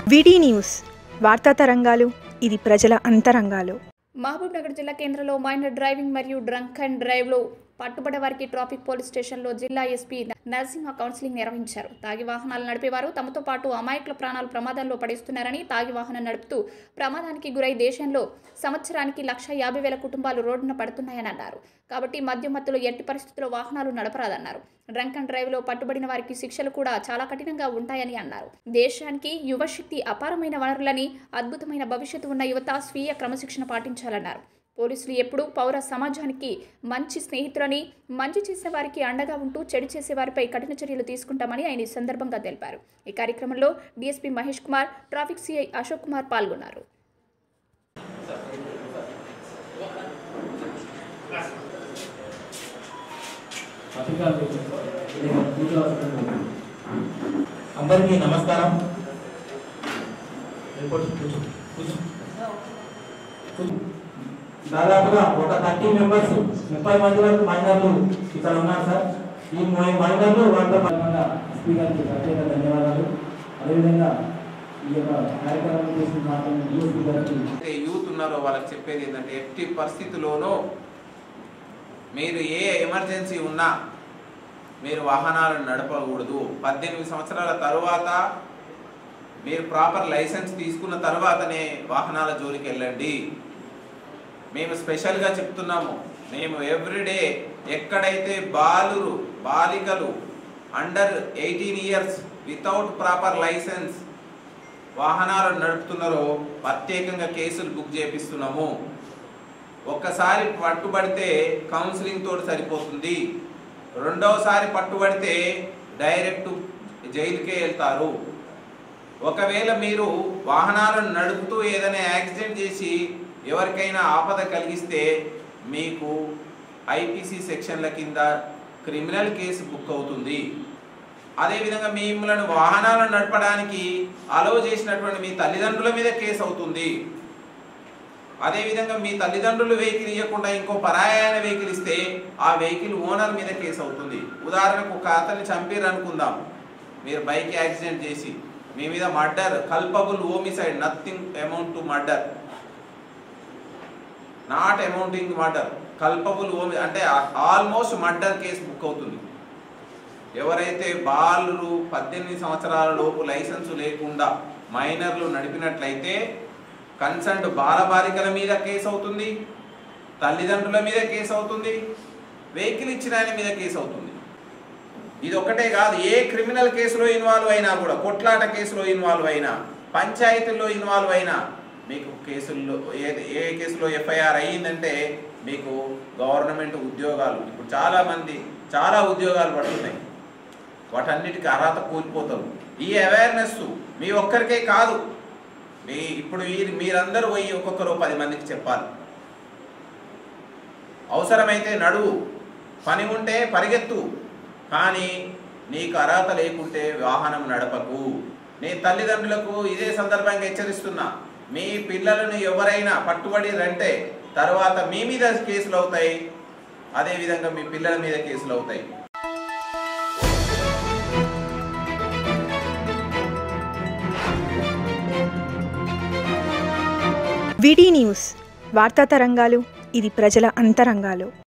విడి న్యూస్ వార్తా తరంగాలు ఇది ప్రజల అంతరంగాలు మహబూబ్ నగర్ జిల్లా కేంద్రంలో మైనర్ డ్రైవింగ్ మరియు డ్రంక్ అండ్ డ్రైవ్లో పట్టుబడే వారికి ట్రాఫిక్ పోలీస్ స్టేషన్లో జిల్లా ఎస్పీ నరసింహ కౌన్సిలింగ్ నిర్వహించారు తాగి వాహనాలు నడిపేవారు తమతో పాటు అమాయకుల ప్రాణాలు ప్రమాదంలో పడేస్తున్నారని తాగి వాహనం నడుపుతూ ప్రమాదానికి గురై దేశంలో సంవత్సరానికి లక్ష యాభై వేల కుటుంబాలు రోడ్డున పడుతున్నాయని అన్నారు కాబట్టి మద్యం మత్తులో ఎట్టి పరిస్థితుల్లో వాహనాలు నడపరాదన్నారు డ్రంక్ అండ్ డ్రైవ్లో పట్టుబడిన వారికి శిక్షలు కూడా చాలా కఠినంగా ఉంటాయని అన్నారు దేశానికి యువశక్తి అపారమైన వనరులని అద్భుతమైన భవిష్యత్తు ఉన్న యువత స్వీయ క్రమశిక్షణ పాటించాలన్నారు పోలీసులు ఎప్పుడూ పౌర సమాజానికి మంచి స్నేహితులని మంచి చేసే వారికి అండగా ఉంటూ చెడు చేసే వారిపై కఠిన చర్యలు తీసుకుంటామని ఆయన ఈ సందర్భంగా తెలిపారు ఈ కార్యక్రమంలో DSP Mahesh Kumar traffic CI Ashok Kumar పాల్గొన్నారు అందరికీ నమస్కారం కూర్చో, కూర్చో, కూర్చో. కూర్చో. దాదాపుగా ఒక థర్టీ మెంబర్స్ ముప్పై మంది వరకు మైనర్లు ఇక్కడ ఉన్నారు సార్ ఈ మై- మైనర్లు వాళ్ళతో పాల్గొన్న స్పీకర్కి ప్రత్యేక ధన్యవాదాలు అదేవిధంగా ఈ యొక్క కార్యక్రమం చేసిన మాత్రం డిఎస్పీ గారికి అయితే యూత్ ఉన్నారో వాళ్ళకి చెప్పేది ఏంటంటే ఎట్టి పరిస్థితిలోనూ మీరు ఏ ఎమర్జెన్సీ ఉన్నా మీరు వాహనాలను నడపకూడదు పద్దెనిమిది సంవత్సరాల తరువాత మీరు ప్రాపర్ లైసెన్స్ తీసుకున్న తర్వాతనే వాహనాల జోలికి వెళ్ళండి మేము స్పెషల్గా చెప్తున్నాము మేము ఎవ్రీడే ఎక్కడైతే బాలురు బాలికలు under eighteen years without proper licence వాహనాలను నడుపుతున్నారో ప్రత్యేకంగా కేసులు బుక్ చేపిస్తున్నాము ఒక్కసారి పట్టుబడితే కౌన్సిలింగ్ తోటి సరిపోతుంది రెండవసారి పట్టుబడితే డైరెక్ట్ జైలుకే వెళ్తారు ఒకవేళ మీరు వాహనాలను నడుపుతూ ఏదైనా యాక్సిడెంట్ చేసి ఎవరికైనా ఆపద కలిగిస్తే మీకు ఐపీసీ సెక్షన్ల కింద క్రిమినల్ కేసు బుక్ అవుతుంది అదేవిధంగా మిమ్మల్ని వాహనాలను నడపడానికి అలవ్ చేసినటువంటి మీ తల్లిదండ్రుల మీద కేసు అవుతుంది అదేవిధంగా మీ తల్లిదండ్రులు వెహికల్ ఇవ్వకుండా ఇంకో పరాయణ వెహికల్ ఇస్తే ఆ వెహికల్ ఓనర్ మీద కేసు అవుతుంది ఉదాహరణకు ఒక అతన్ని చంపారు అనుకుందాం మీరు బైక్ యాక్సిడెంట్ చేసి మీ మీద murder culpable homicide nothing amount to murder not amounting murder culpable ఓమి అంటే ఆల్మోస్ట్ మర్డర్ కేసు బుక్ అవుతుంది ఎవరైతే బాలురు పద్దెనిమిది సంవత్సరాల లోపు లైసెన్సు లేకుండా మైనర్లు నడిపినట్లయితే కన్సర్న్ బాలబాలికల మీద కేసు అవుతుంది తల్లిదండ్రుల మీద కేసు అవుతుంది వెహికల్ ఇచ్చిన ఆయన మీద కేసు అవుతుంది ఇది ఒకటే కాదు ఏ క్రిమినల్ కేసులో ఇన్వాల్వ్ అయినా కూడా కొట్లాట కేసులో ఇన్వాల్వ్ అయినా పంచాయతీల్లో ఇన్వాల్వ్ అయినా మీకు కేసుల్లో ఏ ఏ కేసులో ఎఫ్ఐఆర్ అయ్యిందంటే మీకు గవర్నమెంట్ ఉద్యోగాలు ఇప్పుడు చాలా మంది చాలా ఉద్యోగాలు పడుతున్నాయి వాటన్నిటికీ అర్హత కోల్పోతారు ఈ అవేర్నెస్ మీ ఒక్కరికే కాదు మీ ఇప్పుడు ఈ- మీరందరూ పోయి ఒక్కొక్కరు పది మందికి చెప్పాలి అవసరమైతే నడువు పని ఉంటే పరిగెత్తు కానీ నీకు అర్హత లేకుంటే వాహనం నడపకు నీ తల్లిదండ్రులకు ఇదే సందర్భంగా హెచ్చరిస్తున్నా మీ పిల్లలను ఎవరైనా పట్టుబడి రంటే తర్వాత మీ మీద కేసులు అవుతాయి అదేవిధంగా మీ పిల్లల మీద కేసులు అవుతాయి విడి న్యూస్ వార్తా తరంగాలు ఇది ప్రజల అంతరంగాలు